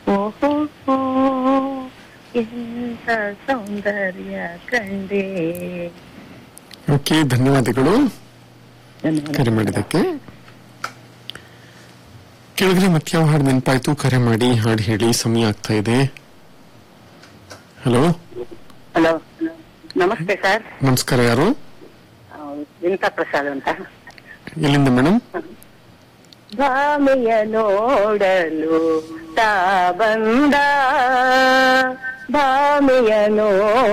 ಓಹೋ ಎಂತ ಸೌಂದರ್ಯ ಕಂಡೆ ಓಕೆ ಧನ್ಯವಾದಗಳು ಕರೆ ಮಾಡಿದ್ದಕ್ಕೆ ಕೇಳಿದ್ರೆ ಮತ್ತೆ ಯಾವ ಹಾಡು ನೆನಪಾಯ್ತು ಕರೆ ಮಾಡಿ ಹಾಡು ಹೇಳಿ ಸಮಯ ಆಗ್ತಾ ಇದೆ ಹಲೋ ಹಲೋ ನಮಸ್ತೆ ಸರ್ ನಮಸ್ಕಾರ ಯಾರು ವಿನಿತಾ ಪ್ರಸಾದ್ ಅಂತ ಎಲ್ಲಿಂದ ಮೇಡಮ್ ಭಾಮಿಯ ನೋಡಲು ತಾ ಬಂದ ಭಾಮಿಯ ನೋ